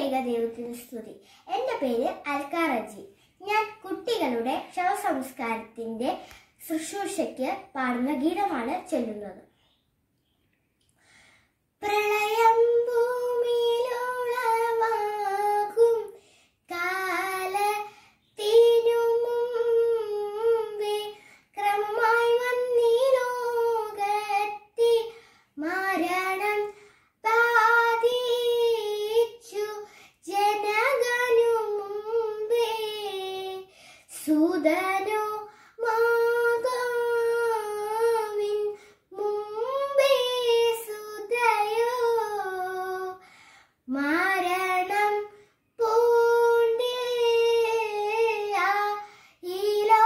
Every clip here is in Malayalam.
ഏകദൈവത്തിന് സ്തുതി എൻ്റെ പേര് അൽക്കാറജി ഞാൻ കുട്ടികളുടെ ശവസംസ്കാരത്തിന്റെ ശുശ്രൂഷയ്ക്ക് പാടുന്ന ഗീതമാണ് ചൊല്ലുന്നത് പ്രളയം ഭൂമിയിലുളവാകും കാലത്തിനു മുമ്പേ ക്രമമായി വന്നീ ലോകത്തിൽ മരണം ബാധിച്ചു ജനഗനു മുമ്പേ സുതനോ മാതാവിൻ മുമ്പേ സുതയോ മരണം പൂണ്ടില്ല ഈ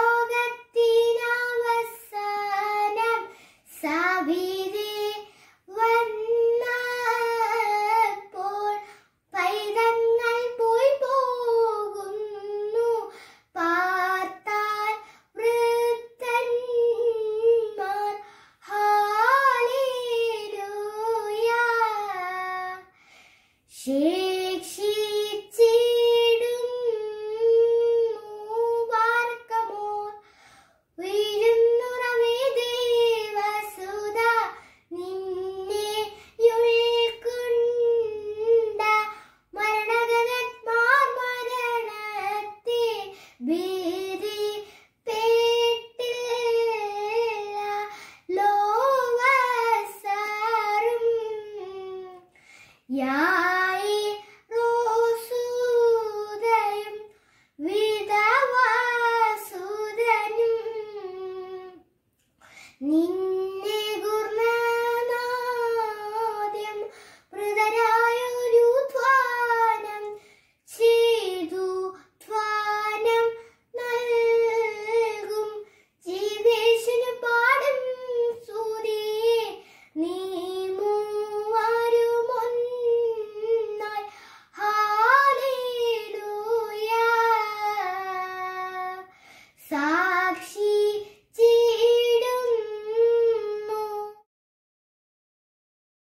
ലോകത്തിനവസാനം സവിധി വന്നപ്പോൾ പൈതങ്ങൾ പോയി പോകുന്നു പാർത്താൽ വൃദ്ധന്മാർ ഹാലേലൂയ ശേ